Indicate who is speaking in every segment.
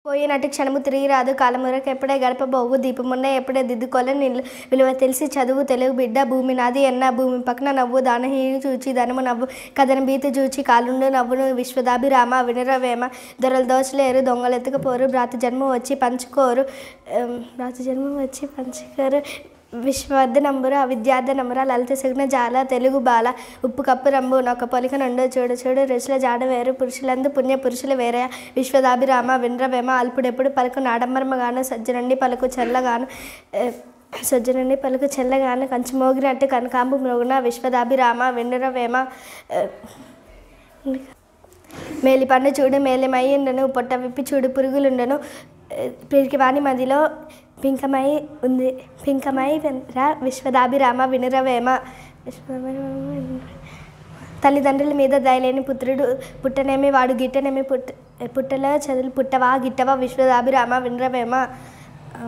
Speaker 1: పోయినట్టు క్షణము తిరిగి రాదు కాలమురకు ఎప్పుడే గడపబోవు దీపమున్న ఎప్పుడే దిద్దుకోలే నిల్లు విలువ తెలిసి చదువు తెలుగు బిడ్డ భూమి నాది ఎన్న భూమి పక్కన నవ్వు దానహీని చూచి ధనము నవ్వు కథన భీతి చూచి కాలుండు నవ్వును విశ్వదాభిరామ వినరవేమ దొరలు దోచలేరు దొంగలు ఎత్తుకుపోరు భ్రాత జన్మ వచ్చి పంచుకోరు ఆమ్, భ్రాత జన్మ వచ్చి పంచుకోరు విశ్వవర్ధ నంబుర విద్యార్థ నంబుర లలిత సగ్న జాల తెలుగు బాల ఉప్పు కప్పు రంబు నొక్క పొలిక నుండు చూడు చూడు రుచుల జాడ వేరు పురుషులందు పుణ్య పురుషులు వేరే విశ్వదాభిరామ వినరవేమ అల్పుడెప్పుడు పలుకు నాడమ్మరమగాను సజ్జనుండి పలుకు చల్లగాను ఏ, సజ్జనుండి పలుకు చెల్లగాను కంచి మోగినట్టు కనకాంబు మ్రోగున విశ్వదాభిరామ వినరవేమ ఏ, మేలి పండు చూడు మేలిమై ఉండను పొట్ట విప్పి చూడు పురుగులుండను ఏ, పిరికి వాని మదిలో పింకమై ఉంది పింకమై రా విశ్వదాభిరామ వినురవేమ విశ్వదాభిరామ వినురవేమ. తల్లిదండ్రుల మీద దయలేని పుత్రుడు పుట్టనేమి వాడు గిట్టనేమి పుట్ట పుట్టలో చదువులు పుట్టవా గిట్టవా విశ్వదాభిరామ వినురవేమ ఆ.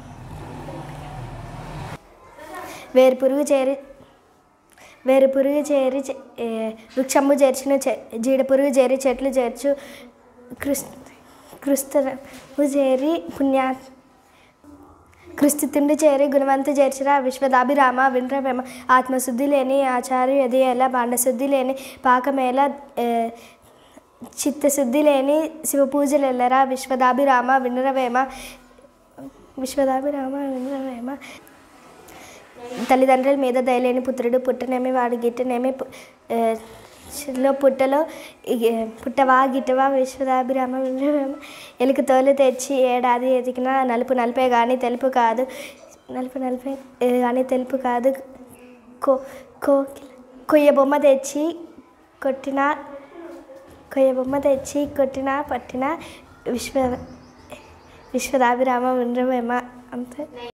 Speaker 1: వేరు పురుగు చేరి వేరు పురుగు చేరి చె- ఏ, వృక్షము చేర్చును చె- జీడ పురుగు చేరి చెట్లు చేర్చు క్రిస్ క్రిస్తుము చేరి పుణ్యా క్రిస్తుతుండు చేరి గుణవంతు చేర్చిరా విశ్వదాభిరామ వినరవేమ ఆత్మశుద్ధి లేని ఆచార్య ఎదియేలా బాండశుద్ధి లేని పాకమేళ ఏ, చిత్తశుద్ధి లేని శివ పూజలు ఎల్లరా విశ్వదాభిరామ వినరవేమ విశ్వదాభిరామ వినరవేమ తల్లిదండ్రుల మీద దయలేని పుత్రుడు పుట్టనేమి వాడు గిట్టనేమి పు- ఏ, లో పుట్టలో ఇగ- పుట్టవా గిట్టవా విశ్వదాభిరామ వినరవేమ ఎలుక తోలు తెచ్చి ఏడాది ఎతికినా నలుపు నలిపే కానీ తెలుపు కాదు నలుపు నలిపే ఏ, కానీ తెలుపు కాదు కో కో కొయ్య బొమ్మ తెచ్చి కొట్టిన కొయ్య బొమ్మ తెచ్చి కొట్టిన పట్టిన విశ్వ విశ్వదాభిరామ వినరవేమ అంతే